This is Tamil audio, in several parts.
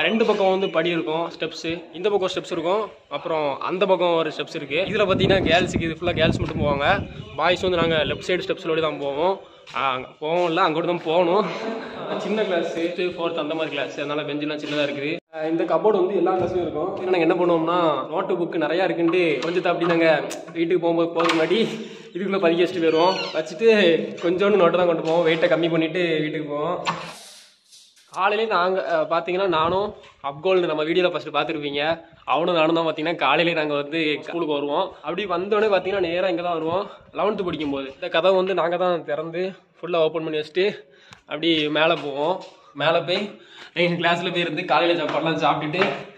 ரெண்டு பக்கம் வந்து படி இருக்கும் ஸ்டெப்ஸு இந்த பக்கம் ஸ்டெப்ஸ் இருக்கும் அப்புறம் அந்த பக்கம் ஒரு ஸ்டெப்ஸ் இருக்குது இதில் பார்த்தீங்கன்னா கேர்ள்ஸுக்கு இது ஃபுல்லாக கேர்ள்ஸ் மட்டும் போவாங்க பாய்ஸ் வந்து நாங்கள் லெஃப்ட் சைடு ஸ்டெப்ஸில் தான் போவோம் அங்கே போவோம் இல்லை அங்கோட்டு தான் போகணும் சின்ன கிளாஸ் ஃபிஃப்த்து ஃபோர்த் அந்த மாதிரி கிளாஸ் அதனால பெஞ்செல்லாம் சின்னதாக இருக்குது அஹ் இந்த கபோர்டு வந்து எல்லா கிளாஸும் இருக்கும் ஏன்னா நாங்கள் என்ன பண்ணுவோம்னா நோட்டு புக்கு நிறையா இருக்குன்ட்டு கொஞ்சம் அப்படி நாங்கள் வீட்டுக்கு போகும்போது போகிறதுக்கு முன்னாடி இதுக்குள்ளே பதுக்கி வச்சுட்டு போயிடுவோம் வச்சுட்டு கொஞ்சோண்டு நோட்டு தான் கொண்டு போவோம் வெயிட்டை கம்மி பண்ணிவிட்டு வீட்டுக்கு போவோம் காலையிலே நாங்கள் பார்த்தீங்கன்னா நானும் அப்கோல்டு நம்ம வீடியோவில் ஃபஸ்ட்டு பார்த்துருப்பீங்க அவனும் நானும் தான் பார்த்தீங்கன்னா காலையிலே நாங்கள் வந்து ஸ்கூலுக்கு வருவோம் அப்படி வந்தோடனே பார்த்தீங்கன்னா நேராக இங்கே தான் வருவோம் லெவன்த்து படிக்கும்போது இந்த கதவை வந்து நாங்கள் தான் திறந்து ஃபுல்லாக ஓப்பன் பண்ணி வச்சுட்டு அப்படி மேலே போவோம் மேலே போய் எங்கள் கிளாஸில் போய் இருந்து காலையில் சாப்பாடுலாம் சாப்பிட்டுட்டு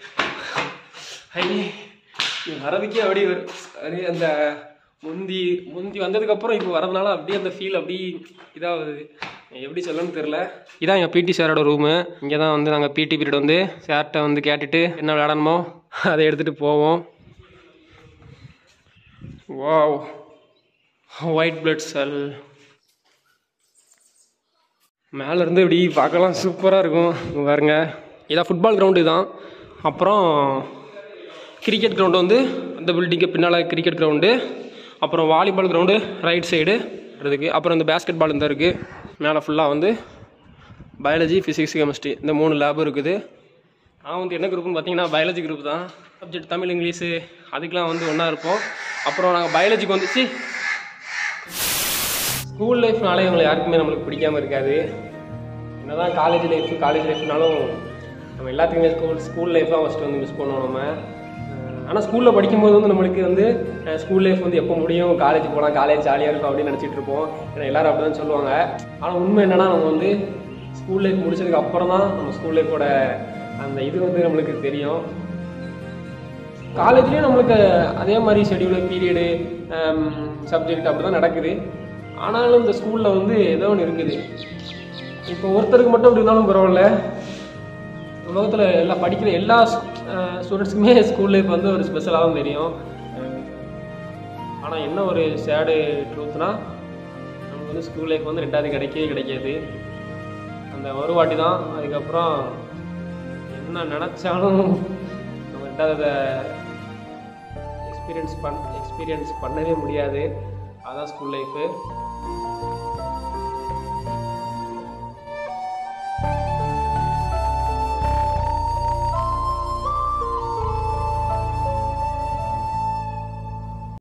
ஐ இது வரதுக்கே அப்படி ஒரு- அப்படியே அந்த முந்தி முந்தி வந்ததுக்கப்புறம் இப்போ வரதுனால அப்படியே அந்த ஃபீல் அப்படி இதாகுது எப்படி சொல்லணும்னு தெரில இதான் எங்கள் பிடி சாரோட ரூமு இங்கே தான் வந்து நாங்கள் பிடி பீரியட் வந்து சார்கிட்ட வந்து கேட்டுட்டு என்ன விளையாடணுமோ அதை எடுத்துகிட்டு போவோம் வாவ் ஒயிட் பிளட் செல் மேல இருந்து இப்படி பார்க்கலாம் சூப்பராக இருக்கும் இங்க பாருங்க இதான் ஃபுட்பால் கிரவுண்டு தான் அப்புறம் கிரிக்கெட் கிரவுண்டு வந்து அந்த பில்டிங்க்கு பின்னால் கிரிக்கெட் கிரவுண்டு அப்புறம் வாலிபால் கிரவுண்டு ரைட் சைடு இருக்குது அப்புறம் இந்த பேஸ்கெட் பால் இந்த இருக்குது மேலே ஃபுல்லாக வந்து பயாலஜி ஃபிசிக்ஸ் கெமிஸ்ட்ரி இந்த மூணு லேபும் இருக்குது நான் வந்து என்ன குரூப்னு பார்த்தீங்கன்னா பயாலஜி குரூப் தான் சப்ஜெக்ட் தமிழ் இங்கிலீஷு அதுக்கெலாம் வந்து ஒன்றா இருப்போம் அப்புறம் நாங்கள் பயாலஜிக்கு வந்து சி ஸ்கூல் லைஃப்னாலே இவங்களை யாருக்குமே நம்மளுக்கு பிடிக்காம இருக்காது என்னதான் காலேஜ் லைஃப் காலேஜ் லைஃப்னாலும் நம்ம எல்லாத்துக்குமே ஸ்கூல் ஸ்கூல் லைஃப் தான் ஃபஸ்ட்டு வந்து மிஸ் பண்ணுவோம் நம்ம ஆனால் ஸ்கூலில் படிக்கும்போது வந்து நம்மளுக்கு வந்து ஸ்கூல் லைஃப் வந்து எப்போ முடியும் காலேஜ் போகலாம் காலேஜ் ஜாலியாக இருக்கும் அப்படின்னு நினச்சிட்டு இருப்போம் ஏன்னா எல்லாரும் அப்படி தான் சொல்லுவாங்க ஆனால் உண்மை என்னன்னா நம்ம வந்து ஸ்கூல் லைஃப் முடிச்சதுக்கு அப்புறம் தான் நம்ம ஸ்கூல் லைஃபோட அந்த இது வந்து நம்மளுக்கு தெரியும் காலேஜ்லேயும் நம்மளுக்கு அதே மாதிரி ஷெடியூலு பீரியடு சப்ஜெக்ட் அப்படி தான் நடக்குது ஆனாலும் இந்த ஸ்கூலில் வந்து ஏதோ ஒன்று இருக்குது இப்போ ஒருத்தருக்கு மட்டும் அப்படி இருந்தாலும் பரவாயில்ல உலகத்தில் எல்லா படிக்கிற எல்லா ஸ்டூடெண்ட்ஸுக்குமே ஸ்கூல் லைஃப் வந்து ஒரு ஸ்பெஷலாக தான் தெரியும் ஆனால் என்ன ஒரு சேடு ட்ரூத்னா நமக்கு வந்து ஸ்கூல் லைஃப் வந்து ரெண்டாவது கிடைக்கவே கிடைக்காது அந்த ஒரு வாட்டி தான் அதுக்கப்புறம் என்ன நினச்சாலும் நம்ம ரெண்டாவது எக்ஸ்பீரியன்ஸ் பண் எக்ஸ்பீரியன்ஸ் பண்ணவே முடியாது அதான் ஸ்கூல் லைஃபு